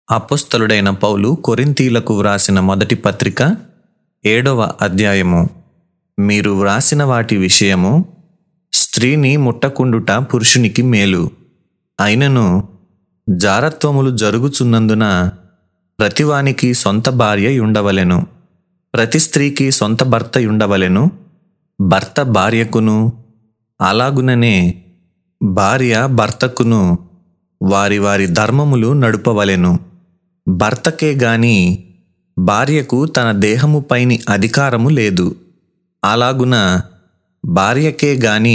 అపోస్తలుడైన పౌలు కొరింథీలకు వ్రాసిన మొదటి పత్రిక ఏడవ అధ్యాయము మీరు వ్రాసిన వాటి విషయము స్త్రీని ముట్టకుండుట పురుషునికి మేలు అయినను జారత్వములు జరుగుచున్నందున ప్రతివానికి సొంత భార్య ఉండవలెను ప్రతి స్త్రీకి సొంత భర్త ఉండవలెను భర్త భార్యకును అలాగుననే భార్య భర్తకును వారి వారి ధర్మములు నడుపవలెను భర్తకే గాని భార్యకు తన దేహముపైని అధికారము లేదు అలాగున భార్యకే గాని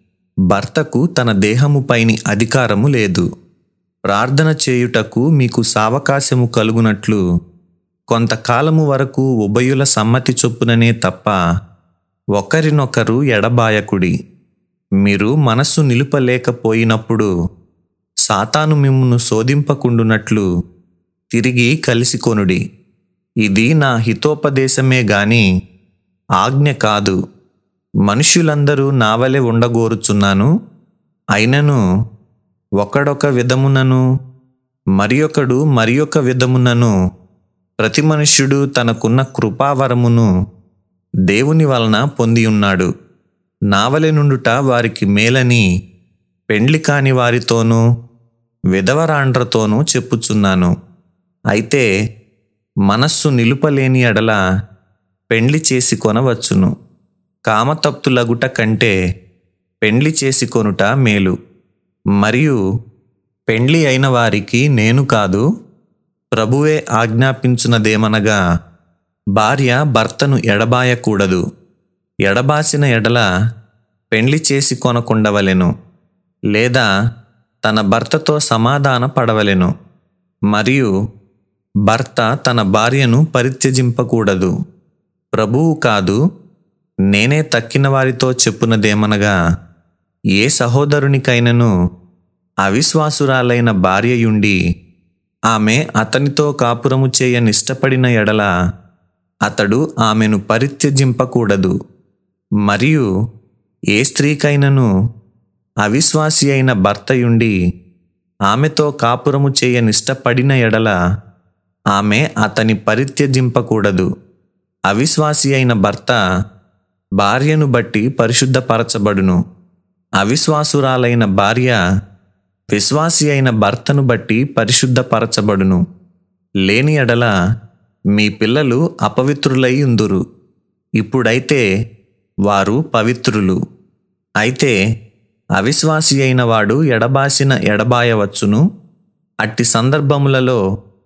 భర్తకు తన దేహముపైని అధికారము లేదు ప్రార్థన చేయుటకు మీకు సావకాశము కలుగునట్లు కొంతకాలము వరకు ఉభయుల సమ్మతి చొప్పుననే తప్ప ఒకరినొకరు ఎడబాయకుడి మీరు మనస్సు నిలుపలేకపోయినప్పుడు సాతాను మిమ్మును శోధింపకుండునట్లు తిరిగి కలిసికొనుడి ఇది నా హితోపదేశమే గాని ఆజ్ఞ కాదు మనుష్యులందరూ నావలే ఉండగోరుచున్నాను అయినను ఒకడొక విధమునను మరి ఒకడు మరి ఒక విధమునను ప్రతి మనుష్యుడు తనకున్న కృపావరమును దేవుని వలన పొంది ఉన్నాడు నావలె నుండుట వారికి మేలని పెండ్లి కాని వారితోనూ విధవరాండ్రతోనూ చెప్పుచున్నాను అయితే మనస్సు నిలుపలేని ఎడల పెండ్లి చేసి కొనవచ్చును కామతప్తులగుట కంటే పెండ్లి చేసి కొనుట మేలు మరియు పెండ్లి అయిన వారికి నేను కాదు ప్రభువే ఆజ్ఞాపించున్నదేమనగా భార్య భర్తను ఎడబాయకూడదు ఎడబాసిన ఎడల పెండ్లి చేసి కొనకుండవలెను లేదా తన భర్తతో సమాధాన పడవలెను మరియు భర్త తన భార్యను పరిత్యజింపకూడదు ప్రభువు కాదు నేనే తక్కిన వారితో చెప్పునదేమనగా ఏ సహోదరునికైనను అవిశ్వాసురాలైన భార్యయుండి ఆమె అతనితో కాపురము చేయనిష్టపడిన ఎడల అతడు ఆమెను పరిత్యజింపకూడదు మరియు ఏ స్త్రీకైనను అవిశ్వాసి అయిన భర్తయుండి ఆమెతో కాపురము చేయనిష్టపడిన ఎడల ఆమె అతని పరిత్యజింపకూడదు అవిశ్వాసి అయిన భర్త భార్యను బట్టి పరిశుద్ధపరచబడును అవిశ్వాసురాలైన భార్య విశ్వాసి అయిన భర్తను బట్టి పరిశుద్ధపరచబడును లేని ఎడల మీ పిల్లలు అపవిత్రులై ఉందురు ఇప్పుడైతే వారు పవిత్రులు అయితే అవిశ్వాసి అయిన వాడు ఎడబాసిన ఎడబాయవచ్చును అట్టి సందర్భములలో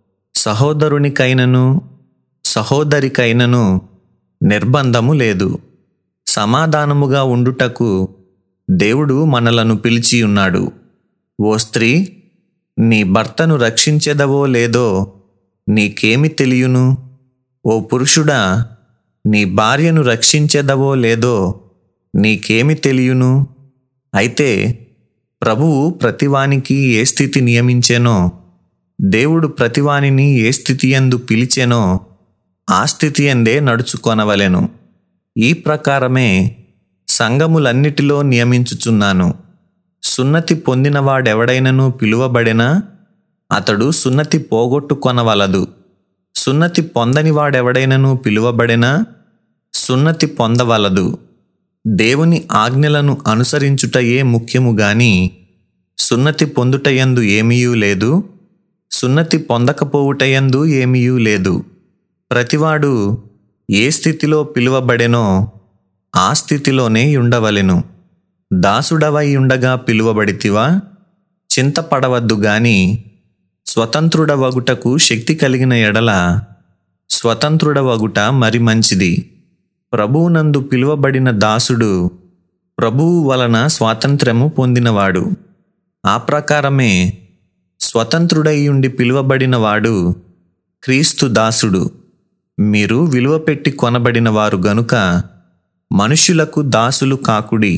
సహోదరునికైనను సహోదరికైనను నిర్బంధము లేదు సమాధానముగా ఉండుటకు దేవుడు మనలను పిలిచి ఉన్నాడు ఓ స్త్రీ నీ భర్తను రక్షించెదవో లేదో నీకేమి తెలియను ఓ పురుషుడా నీ భార్యను రక్షించెదవో లేదో నీకేమి తెలియను అయితే ప్రభువు ప్రతివానికి ఏ స్థితి నియమించెనో దేవుడు ప్రతివానిని ఏ స్థితి ఎందు పిలిచెనో ఆ స్థితి ఎందే నడుచుకొనవలెను ఈ ప్రకారమే సంఘములన్నిటిలో నియమించుచున్నాను సున్నతి పొందినవాడెవడైనను పిలువబడినా అతడు సున్నతి పోగొట్టుకొనవలదు సున్నతి పొందనివాడెవడైనను పిలువబడినా సున్నతి పొందవలదు దేవుని ఆజ్ఞలను అనుసరించుటయే ముఖ్యము గాని సున్నతి పొందుటయందు ఏమీయూ లేదు సున్నతి పొందకపోవుటయందు ఏమీయూ లేదు ప్రతివాడు ఏ స్థితిలో పిలువబడెనో ఆ స్థితిలోనే ఉండవలెను దాసుడవై ఉండగా పిలువబడితివా చింతపడవద్దు గాని స్వతంత్రుడవగుటకు శక్తి కలిగిన ఎడల స్వతంత్రుడవగుట మరి మంచిది ప్రభువునందు పిలువబడిన దాసుడు ప్రభువు వలన స్వాతంత్ర్యము పొందినవాడు ఆ ప్రకారమే స్వతంత్రుడై ఉండి పిలువబడిన వాడు క్రీస్తు దాసుడు మీరు విలువ పెట్టి కొనబడిన వారు గనుక మనుష్యులకు దాసులు కాకుడి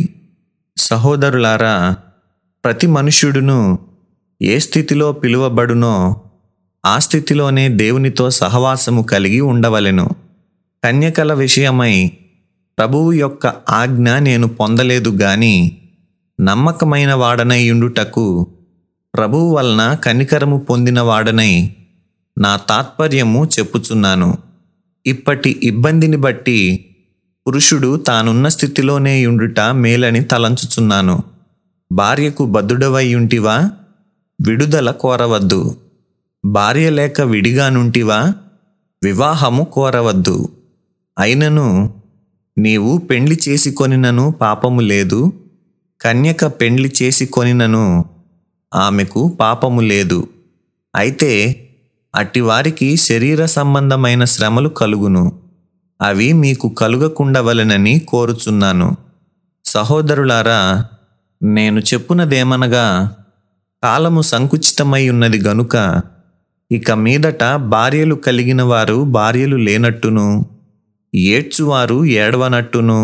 సహోదరులారా ప్రతి మనుష్యుడును ఏ స్థితిలో పిలువబడునో ఆ స్థితిలోనే దేవునితో సహవాసము కలిగి ఉండవలెను కన్యకల విషయమై ప్రభువు యొక్క ఆజ్ఞ నేను పొందలేదు గాని నమ్మకమైన వాడనై ఉండుటకు ప్రభువు వలన కనికరము పొందిన వాడనై నా తాత్పర్యము చెప్పుచున్నాను ఇప్పటి ఇబ్బందిని బట్టి పురుషుడు తానున్న స్థితిలోనే ఉండుట మేలని తలంచుచున్నాను భార్యకు బద్దుడవై ఉంటివా విడుదల కోరవద్దు భార్య లేక విడిగానుంటివా వివాహము కోరవద్దు అయినను నీవు పెండ్లి చేసుకొనినను పాపము లేదు కన్యక పెండ్లి చేసుకొనినను ఆమెకు పాపము లేదు అయితే అట్టివారికి శరీర సంబంధమైన శ్రమలు కలుగును అవి మీకు కలుగకుండవలెనని కోరుచున్నాను సహోదరులారా నేను చెప్పునదేమనగా కాలము సంకుచితమై ఉన్నది గనుక ఇక మీదట భార్యలు కలిగిన వారు భార్యలు లేనట్టును ఏడ్చువారు ఏడవనట్టును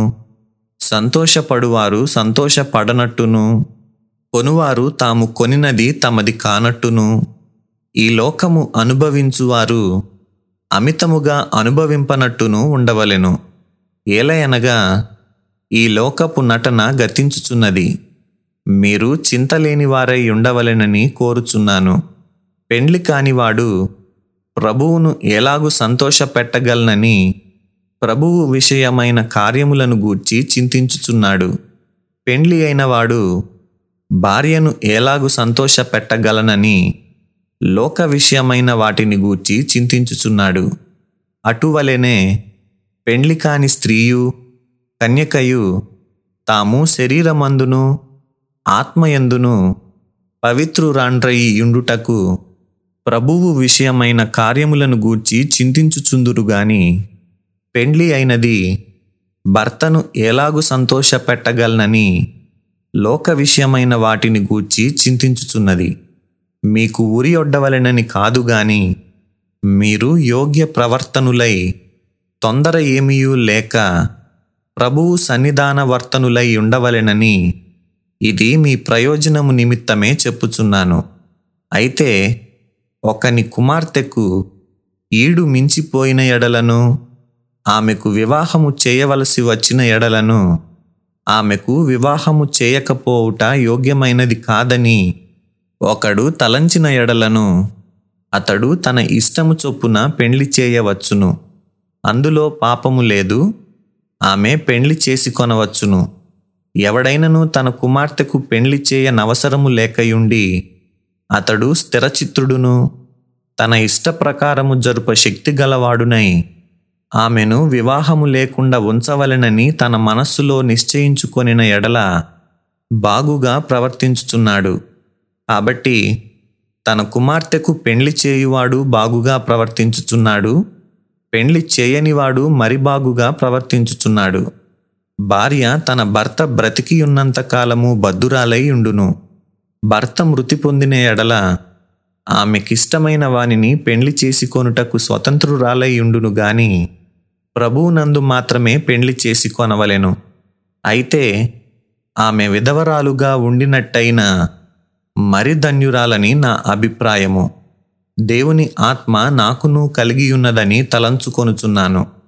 సంతోషపడువారు సంతోషపడనట్టును కొనువారు తాము కొనినది తమది కానట్టును ఈ లోకము అనుభవించువారు అమితముగా అనుభవింపనట్టును ఉండవలెను ఏలయనగా ఈ లోకపు నటన గతించుచున్నది మీరు చింతలేని వారై ఉండవలెనని కోరుచున్నాను పెండ్లి కానివాడు ప్రభువును ఎలాగు సంతోషపెట్టగలనని ప్రభువు విషయమైన కార్యములను గూర్చి చింతించుచున్నాడు పెండ్లి అయినవాడు భార్యను ఎలాగు సంతోషపెట్టగలనని లోక విషయమైన వాటిని గూర్చి చింతించుచున్నాడు అటువలెనే పెండ్లి కాని స్త్రీయు కన్యకయు తాము శరీరమందును ఆత్మయందును పవిత్రురాండ్రయి యుండుటకు ప్రభువు విషయమైన కార్యములను గూర్చి చింతించుచుందురు గాని పెండ్లి అయినది భర్తను ఎలాగు సంతోషపెట్టగలనని లోక విషయమైన వాటిని గూర్చి చింతించుచున్నది మీకు ఉరి ఒడ్డవలెనని కాదు గాని మీరు యోగ్య ప్రవర్తనులై తొందర ఏమీయూ లేక ప్రభువు సన్నిధాన వర్తనులై ఉండవలెనని ఇది మీ ప్రయోజనము నిమిత్తమే చెప్పుచున్నాను అయితే ఒకని కుమార్తెకు ఈడు మించిపోయిన ఎడలను ఆమెకు వివాహము చేయవలసి వచ్చిన ఎడలను ఆమెకు వివాహము చేయకపోవుట యోగ్యమైనది కాదని ఒకడు తలంచిన ఎడలను అతడు తన ఇష్టము చొప్పున పెండ్లి చేయవచ్చును అందులో పాపము లేదు ఆమె పెండ్లి చేసి కొనవచ్చును ఎవడైనను తన కుమార్తెకు పెండ్లి చేయనవసరము లేకయుండి అతడు స్థిరచిత్తుడును తన ఇష్ట ప్రకారము జరుప శక్తి గలవాడునై ఆమెను వివాహము లేకుండా ఉంచవలెనని తన మనస్సులో నిశ్చయించుకొనిన ఎడల బాగుగా ప్రవర్తించుచున్నాడు కాబట్టి తన కుమార్తెకు పెండ్లి చేయువాడు బాగుగా ప్రవర్తించుచున్నాడు పెండ్లి చేయనివాడు మరి బాగుగా ప్రవర్తించుచున్నాడు భార్య తన భర్త బ్రతికియున్నంత కాలము బద్దురాలై ఉండును భర్త మృతి పొందిన ఎడల ఆమెకిష్టమైన వానిని పెండ్లి చేసుకొనుటకు స్వతంత్రురాలై ఉండును గాని ప్రభువునందు మాత్రమే పెండ్లి చేసి కొనవలెను అయితే ఆమె విధవరాలుగా ఉండినట్టయినా మరి ధన్యురాలని నా అభిప్రాయము దేవుని ఆత్మ నాకును కలిగియున్నదని తలంచుకొనుచున్నాను